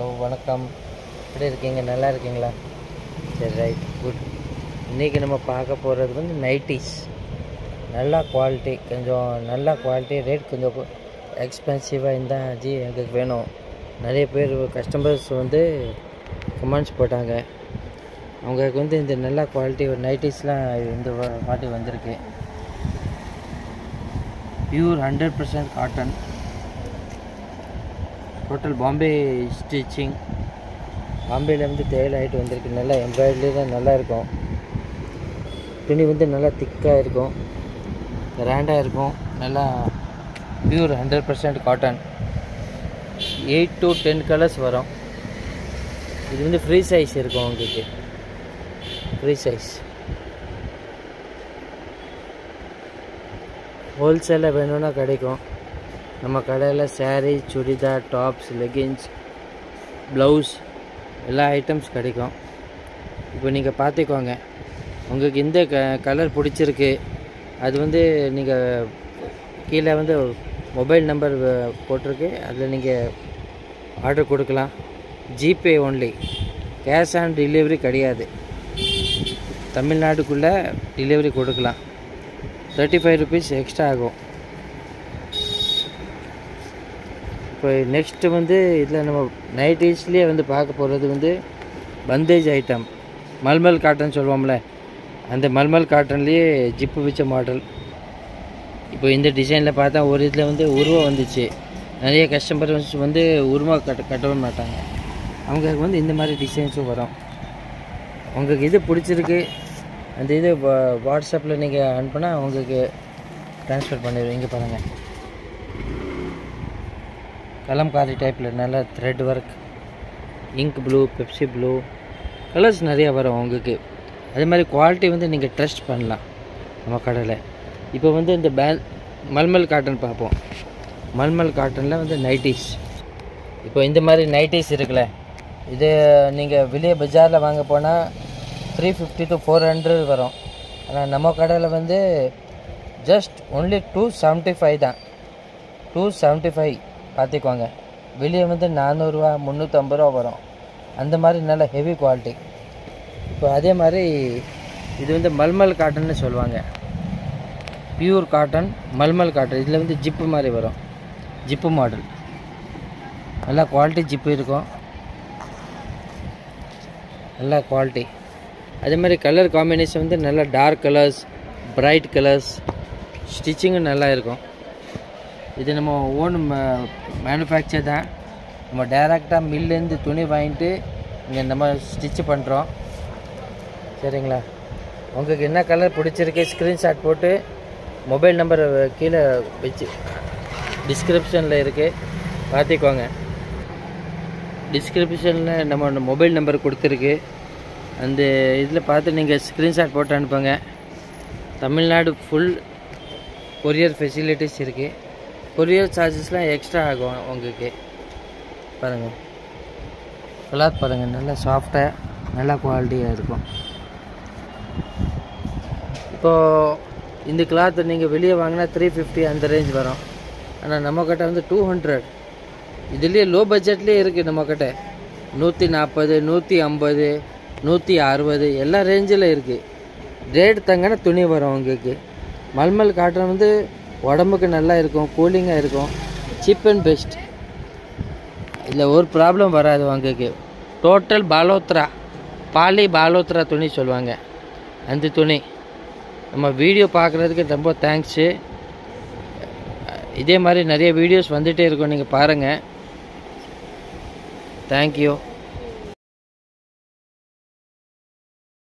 hello வணக்கம் எப்படி இருக்கீங்க நல்லா இருக்கீங்களா சரி ரைட் குட் இன்றைக்கி நம்ம பார்க்க போகிறது வந்து நைட்டிஸ் நல்லா குவாலிட்டி கொஞ்சம் நல்ல குவாலிட்டி ரேட் கொஞ்சம் எக்ஸ்பென்சிவாக இருந்தால் ஜி எங்களுக்கு வேணும் நிறைய பேர் கஸ்டமர்ஸ் வந்து கமெண்ட்ஸ் போட்டாங்க அவங்களுக்கு வந்து இந்த நல்ல குவாலிட்டி ஒரு நைட்டிஸ்லாம் இந்த வா- வாட்டி வந்திருக்கு pure hundred percent cotton total Bombay stitching பாம்பேலேருந்து தேவையில் ஆகிட்டு வந்திருக்கு நல்லா எம்ப்ராய்டரி தான் நல்லா இருக்கும் துணி வந்து நல்லா திக்காக இருக்கும் கிராண்டாக இருக்கும் நல்லா pure hundred percent cotton eight to ten colours வரும் இது வந்து ஃப்ரீ சைஸ் இருக்கும் உங்களுக்கு ஃப்ரீ சைஸ் ஹோல்சேலில் வேணும்னா கிடைக்கும் நம்ம கடையில் saree churidar tops leggings blouse எல்லா ஐட்டம்ஸ் கிடைக்கும் இப்போ நீங்கள் பார்த்துக்கோங்க உங்களுக்கு எந்த க கலர் பிடிச்சிருக்கு அது வந்து நீங்கள் கீழே வந்து மொபைல் நம்பர் போட்டிருக்கு அதில் நீங்கள் ஆர்டர் கொடுக்கலாம் GPay only cash on delivery கிடையாது தமிழ்நாட்டுக்குள்ளே டெலிவரி கொடுக்கலாம் தேர்ட்டி ஃபைவ் ருபீஸ் எக்ஸ்ட்ரா ஆகும் இப்போ நெக்ஸ்ட்டு வந்து இதில் நம்ம நைட்டிஸ்லேயே வந்து பார்க்க போகிறது வந்து பந்தேஜ் ஐட்டம் மல்மல் காட்டன் சொல்லுவோம்ல அந்த மல்மல் காட்டன்லேயே ஜிப்பு வச்ச மாடல் இப்போ இந்த டிசைனில் பார்த்தா ஒரு இதில் வந்து உருவம் வந்துச்சு நிறைய கஸ்டமர்ஸ் வந்து உருவம் கட்ட கட்டவே மாட்டாங்க அவங்களுக்கு வந்து இந்த மாதிரி டிசைன்ஸும் வரும் உங்களுக்கு இது பிடிச்சிருக்கு அந்த இது வா- வாட்ஸ்அப்பில் நீங்கள் அனுப்புனா உங்களுக்கு ட்ரான்ஸ்ஃபர் பண்ணிடுவோம் இங்கே பாருங்கள் கலம்காரி டைப்பில் நல்ல thread work ink blue Pepsi blue colours நிறையா வரும் உங்களுக்கு அதே மாதிரி குவாலிட்டி வந்து நீங்கள் ட்ரஸ்ட் பண்ணலாம் நம்ம கடையில் இப்போ வந்து இந்த பேல் மல்மல் காட்டன் பார்ப்போம் மல்மல் காட்டனில் வந்து நைட்டிஸ் இப்போ இந்த மாதிரி நைட்டிஸ் இருக்குல்ல இது நீங்கள் வெளியே பஜாரில் வாங்க போனால் three fifty to four hundred வரும் ஆனால் நம்ம கடையில் வந்து just only two seventy five தான் டூ செவன்ட்டி ஃபைவ் பார்த்துக்கோங்க வெளியே வந்து நானூறுரூவா முந்நூற்றம்பது ரூபா வரும் அந்த மாதிரி நல்ல ஹெவி குவாலிட்டி இப்போ அதே மாதிரி இது வந்து மல்மல் காட்டன்னு சொல்லுவாங்க பியூர் காட்டன் மல்மல் காட்டன் இதில் வந்து ஜிப்பு மாதிரி வரும் ஜிப்பு மாடல் நல்லா குவாலிட்டி ஜிப்பு இருக்கும் நல்லா குவாலிட்டி அதே மாதிரி கலர் காம்பினேஷன் வந்து நல்லா டார்க் கலர்ஸ் பிரைட் கலர்ஸ் ஸ்டிச்சிங்கும் நல்லா இருக்கும் இது நம்ம ஓன் மேனுஃபேக்சர் தான் நம்ம டைரெக்டாக மில்லேருந்து துணி வாங்கிட்டு இங்கே நம்ம ஸ்டிச் பண்ணுறோம் சரிங்களா உங்களுக்கு என்ன கலர் பிடிச்சிருக்கு ஸ்க்ரீன்ஷாட் போட்டு மொபைல் நம்பர் கீழே வச்சு டிஸ்கிரிப்ஷனில் இருக்குது பார்த்துக்கோங்க டிஸ்கிரிப்ஷனில் நம்ம மொபைல் நம்பர் கொடுத்துருக்கு அந்த இதில் பார்த்து நீங்கள் ஸ்க்ரீன்ஷாட் போட்டு அனுப்புங்க தமிழ்நாடு ஃபுல் கொரியர் ஃபெசிலிட்டிஸ் இருக்குது கொரியர் சார்ஜஸ்லாம் எக்ஸ்ட்ரா ஆகும் உங்களுக்கு பாருங்கள் கிளாத் பாருங்கள் நல்லா சாஃப்டாக நல்லா குவாலிட்டியாக இருக்கும் இப்போது இந்த கிளாத் நீங்கள் வெளியே வாங்கினா த்ரீ ஃபிஃப்டி அந்த ரேஞ்ச் வரும் ஆனால் நம்ம கிட்ட வந்து டூ ஹண்ட்ரட் இதுலேயே லோ பட்ஜெட்லேயே இருக்குது நம்ம கிட்ட நூற்றி நாற்பது நூற்றி ஐம்பது நூற்றி அறுபது எல்லா ரேஞ்சில் இருக்குது ரேட் தங்கின துணி வரும் உங்களுக்கு மல்மல் காட்டன் வந்து உடம்புக்கு நல்லா இருக்கும் கூலிங்காக இருக்கும் சீப் அண்ட் பெஸ்ட் இதில் ஒரு ப்ராப்ளம் வராது உங்களுக்கு டோட்டல் பாலோத்ரா பாலி பாலோத்ரா துணி சொல்லுவாங்க அந்த துணி நம்ம வீடியோ பார்க்குறதுக்கு ரொம்ப தேங்க்ஸு இதே மாதிரி நிறைய வீடியோஸ் வந்துகிட்டே இருக்கும் நீங்கள் பாருங்கள் தேங்க்யூ